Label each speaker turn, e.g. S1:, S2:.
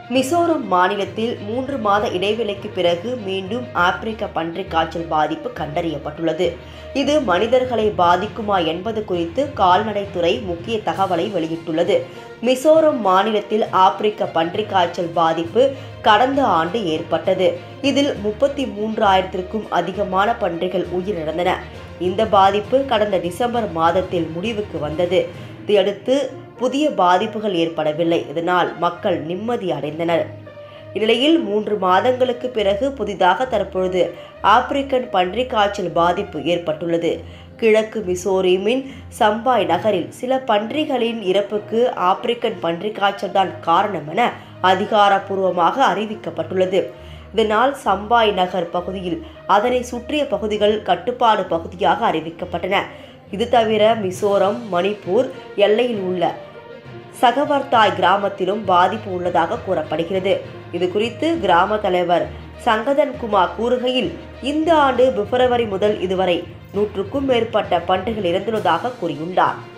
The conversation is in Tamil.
S1: மிசோரம் மாநிலத்தில் மூன்று மாத இடைவெளிக்கு பிறகு மீண்டும் ஆப்பிரிக்க பன்றிக் காய்ச்சல் பாதிப்பு கண்டறியப்பட்டுள்ளது இது மனிதர்களை பாதிக்குமா என்பது குறித்து கால்நடைத்துறை முக்கிய தகவலை வெளியிட்டுள்ளது மிசோரம் மாநிலத்தில் ஆப்பிரிக்க பன்றிக் காய்ச்சல் பாதிப்பு கடந்த ஆண்டு ஏற்பட்டது இதில் முப்பத்தி மூன்றாயிரத்திற்கும் அதிகமான பன்றிகள் உயிரிழந்தன இந்த பாதிப்பு கடந்த டிசம்பர் மாதத்தில் முடிவுக்கு வந்தது இதையடுத்து புதிய பாதிப்புகள் ஏற்படவில்லை இதனால் மக்கள் நிம்மதி அடைந்தனர் இந்நிலையில் மூன்று மாதங்களுக்கு பிறகு புதிதாக தற்பொழுது ஆப்பிரிக்கன் பன்றிக் காய்ச்சல் பாதிப்பு ஏற்பட்டுள்ளது கிழக்கு மிசோரிமின் சம்பாய் நகரில் சில பன்றிகளின் இறப்புக்கு ஆப்பிரிக்கன் பன்றிக் காய்ச்சல் தான் காரணம் என அதிகாரப்பூர்வமாக அறிவிக்கப்பட்டுள்ளது இதனால் சம்பாய் நகர் பகுதியில் அதனை சுற்றிய பகுதிகள் கட்டுப்பாடு பகுதியாக அறிவிக்கப்பட்டன இது தவிர மிசோரம் மணிப்பூர் எல்லையில் உள்ள சகவர்தாய் கிராமத்திலும் பாதிப்பு உள்ளதாக கூறப்படுகிறது இது குறித்து கிராம தலைவர் சங்கதன் குமார் கூறுகையில் இந்த ஆண்டு பிப்ரவரி முதல் இதுவரை நூற்றுக்கும் மேற்பட்ட பன்றிகள் இறந்துள்ளதாக கூறியுள்ளார்